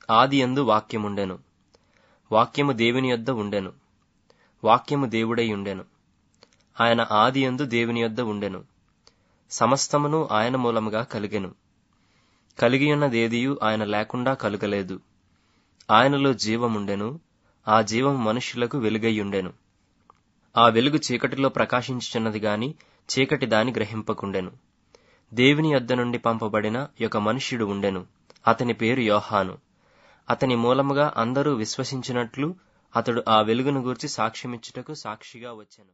ఆది యందు వాక్యముండెను వాక్యము దేవుని యొద్ద ఉండెను వాక్యము దేవుడై ఉండెను ఆయన ఆది యందు దేవుని యొద్ద ఉండెను సమస్తమును ఆయన మూలముగా కలిగెను కలిగియున్నదేదియు ఆయన లేకుండా కలుగలేదు ఆయనలో జీవముండెను ఆ జీవము మనుష్యులకు వెలుగయ్యుండెను ఆ వెలుగు చీకటిలో ప్రకాశించుచున్నది గాని చీకటి దాని గ్రహింపకుండెను దేవుని యొద్ద నుండి పంపబడిన ఒక మనుష్యుడు ఉండెను అతని పేరు యోహాను అతని మూలముగా అందరూ విశ్వసించినట్లు అతడు ఆ వెలుగును గూర్చి సాక్ష్యమిచ్చుటకు సాక్షిగా వచ్చెను